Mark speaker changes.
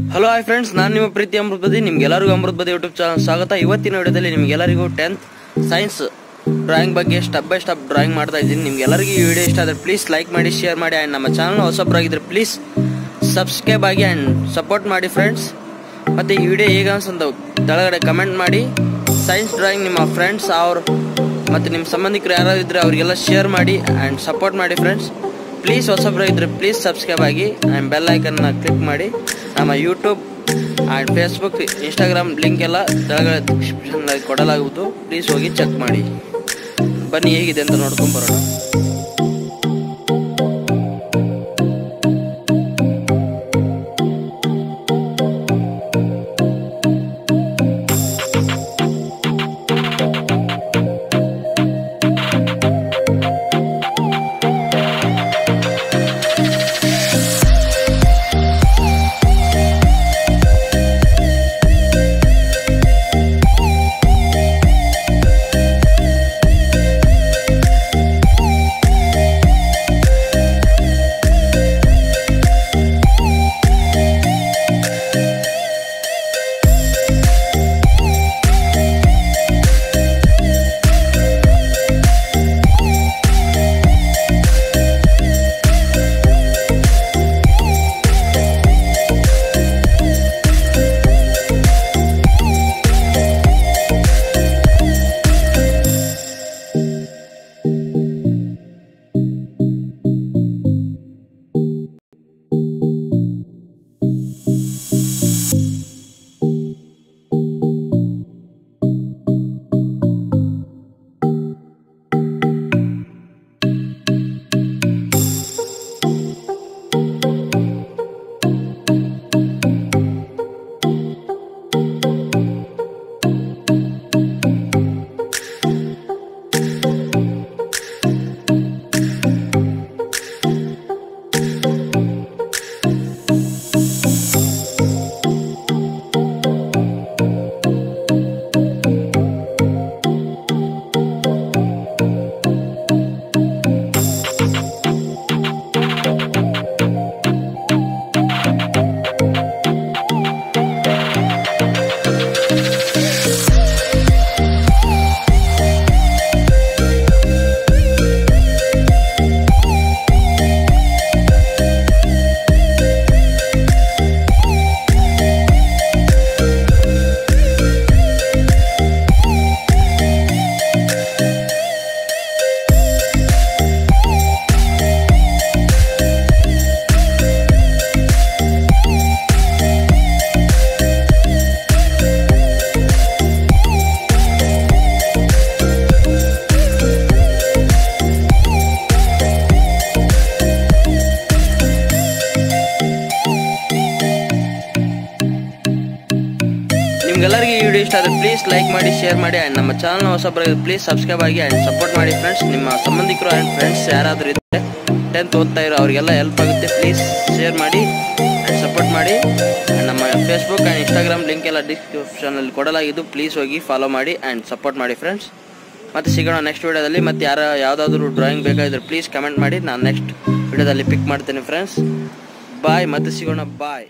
Speaker 1: hello hi friends ನಾನು ನಿಮ್ಮ ಪ್ರೀತಿ ಅಮೃತ್ ಬದಿ ನಿಮ್ಗೆಲ್ಲರಿಗೂ ಅಮೃತ್ ಬದಿ ಯೂಟ್ಯೂಬ್ ಚಾನಲ್ ಸ್ವಾಗತ ಇವತ್ತಿನ ವಿಡಿಯೋದಲ್ಲಿ ನಿಮ್ಗೆಲ್ಲರಿಗೂ ಟೆಂತ್ ಸೈನ್ಸ್ ಡ್ರಾಯಿಂಗ್ ಬಗ್ಗೆ ಸ್ಟೆಪ್ ಬೈ ಸ್ಟೆಪ್ ಡ್ರಾಯಿಂಗ್ ಮಾಡ್ತಾ ಇದ್ದೀನಿ ನಿಮ್ಗೆಲ್ಲರಿಗೂ ಈ ವಿಡಿಯೋ ಇಷ್ಟ ಆದರೆ ಪ್ಲೀಸ್ ಲೈಕ್ ಮಾಡಿ ಶೇರ್ ಮಾಡಿ ಆ್ಯಂಡ್ ನಮ್ಮ ಚಾನಲ್ ಹೊಸಬ್ರಾಗಿದ್ರೆ ಪ್ಲೀಸ್ ಸಬ್ಸ್ಕ್ರೈಬ್ ಆಗಿ ಆ್ಯಂಡ್ ಸಪೋರ್ಟ್ ಮಾಡಿ ಫ್ರೆಂಡ್ಸ್ ಮತ್ತು ಈ ವಿಡಿಯೋ ಹೇಗೆ ಅನ್ಸಂತ ಕೆಳಗಡೆ ಕಮೆಂಟ್ ಮಾಡಿ ಸೈನ್ಸ್ ಡ್ರಾಯಿಂಗ್ ನಿಮ್ಮ ಫ್ರೆಂಡ್ಸ್ ಅವ್ರು ಮತ್ತು ನಿಮ್ಮ ಸಂಬಂಧಿಕರು ಯಾರಾದ್ರು ಇದ್ದರೆ ಅವರಿಗೆಲ್ಲ ಶೇರ್ ಮಾಡಿ ಆ್ಯಂಡ್ ಸಪೋರ್ಟ್ ಮಾಡಿ ಫ್ರೆಂಡ್ಸ್ ಪ್ಲೀಸ್ ಹೊಸಬ್ರು ಇದ್ದರೆ ಪ್ಲೀಸ್ ಸಬ್ಸ್ಕ್ರೈಬ್ ಆಗಿ ಆ್ಯಂಡ್ ಬೆಲ್ ಐಕನ್ನ ಕ್ಲಿಕ್ ಮಾಡಿ ನಮ್ಮ YouTube and Facebook Instagram link ಎಲ್ಲ ಕೆಳಗಡೆ ಡಿಸ್ಕ್ರಿಪ್ಷನ್ನಲ್ಲಿ ಕೊಡಲಾಗುವುದು ಪ್ಲೀಸ್ ಹೋಗಿ ಚೆಕ್ ಮಾಡಿ ಬನ್ನಿ ಹೇಗಿದೆ ಅಂತ ನೋಡ್ಕೊಂಡು ಬರೋಣ ನಿಮ್ಗೆಲ್ಲರಿಗೂ ಈ ವಿಡಿಯೋ ಇಷ್ಟ ಆದರೆ ಪ್ಲೀಸ್ ಲೈಕ್ ಮಾಡಿ ಶೇರ್ ಮಾಡಿ ಆ್ಯಂಡ್ ನಮ್ಮ ಚಾನಲ್ ಹೊಸಬ್ರು ಪ್ಲೀಸ್ ಸಬ್ಸ್ಕ್ರೈಬ್ ಆಗಿ ಆ್ಯಂಡ್ ಸಪೋರ್ಟ್ ಮಾಡಿ ಫ್ರೆಂಡ್ಸ್ ನಿಮ್ಮ ಸಂಬಂಧಿಕರು ಆ್ಯಂಡ್ ಫ್ರೆಂಡ್ಸ್ ಯಾರಾದರೂ ಇದ್ದರೆ ಟೆಂತ್ ಓದ್ತಾ ಇರೋ ಅವರಿಗೆಲ್ಲ ಹೆಲ್ಪ್ ಆಗುತ್ತೆ ಪ್ಲೀಸ್ ಶೇರ್ ಮಾಡಿ ಆ್ಯಂಡ್ ಸಪೋರ್ಟ್ ಮಾಡಿ ಆ್ಯಂಡ್ ನಮ್ಮ ಫೇಸ್ಬುಕ್ ಆ್ಯಂಡ್ ಇನ್ಸ್ಟಾಗ್ರಾಮ್ ಲಿಂಕ್ ಎಲ್ಲ ಡಿಸ್ಕ್ರಿಪ್ಷನಲ್ಲಿ ಕೊಡಲಾಗಿದ್ದು ಪ್ಲೀಸ್ ಹೋಗಿ ಫಾಲೋ ಮಾಡಿ ಆ್ಯಂಡ್ ಸಪೋರ್ಟ್ ಮಾಡಿ ಫ್ರೆಂಡ್ಸ್ ಮತ್ತೆ ಸಿಗೋಣ ನೆಕ್ಸ್ಟ್ ವಿಡಿಯೋದಲ್ಲಿ ಮತ್ತೆ ಯಾರು ಯಾವುದಾದ್ರೂ ಡ್ರಾಯಿಂಗ್ ಬೇಕಾಗಿದ್ರೆ ಪ್ಲೀಸ್ ಕಮೆಂಟ್ ಮಾಡಿ ನಾನು ನೆಕ್ಸ್ಟ್ ವಿಡಿಯೋದಲ್ಲಿ ಪಿಕ್ ಮಾಡ್ತೇನೆ ಫ್ರೆಂಡ್ಸ್ ಬಾಯ್ ಮತ್ತೆ ಸಿಗೋಣ ಬಾಯ್